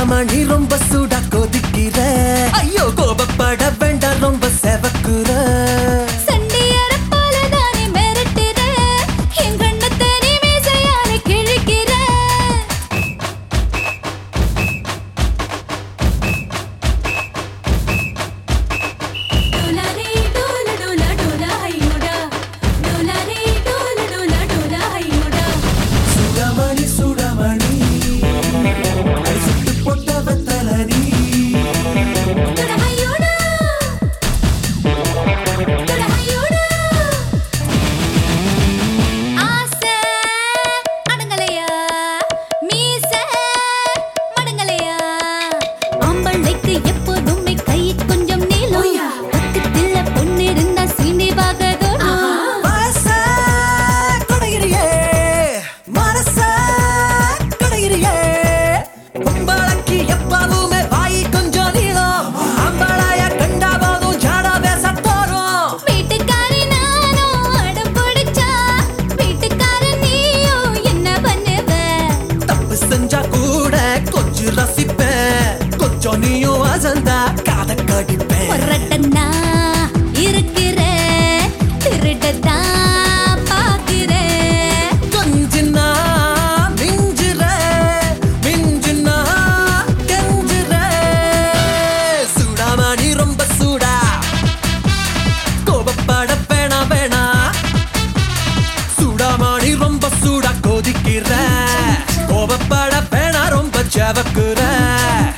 சூடாமணி ரொம்ப சூடா கொதிக்கிற ஐயோ கோபப்பட வேண்டாம் ரொம்ப செவக்குற சண்டியரைப் போலதானே மிரட்டுற. என் கண்ணத்தை நீ மீசையால கிழிக்கிற. டோலாரே டோல டோல டோல ஹையோடா. டோலாரே டோல டோல டோல ஹையோடா. சூடாமணி சூடாமணி அடி சுட்டு போட்ட வெத்தலனி டோல ஹையோடா. டோல ஹையோடா. ஆசை அடங்கலையா? மீசை மடங்கலையா? ஆம்பளைக்கு எப்போதுமே கை கொஞ்சம் நீளம். பக்கத்துல பொண்ணு இருந்தா சீண்டி பார்க்க தோணும். மனச கொடையிறியே மனச கொடையிறியே உம்பளக்கு எப்பவுமே வாய் கொஞ்சம் நீளம் அம்பளைய கண்டா போதும் ஜாடா பேச தோறும் வீட்டுக்காரி நானும் அடம் பிடிச்சா, வீட்டுக்காரன் நீயும் என்ன பண்ணுவ? தப்பு செஞ்சா கூட கொஞ்சம் ரசிப்பேன் கொஞ்சம் நீயும் அசந்தா காத கடிப்பேன் பொறட்டனா இருக்கிற, திருடத்தான் பார்க்கிற. கொஞ்சினா மிஞ்சுற மிஞ்சுனா கெஞ்சுற சூடாமணி ரொம்ப சூடா கோபப்பட வேணா வேணா சூடாமணி ரொம்ப சூடா கொதிக்கிற கோபப்பட வேணா ரொம்ப ஜவக்குற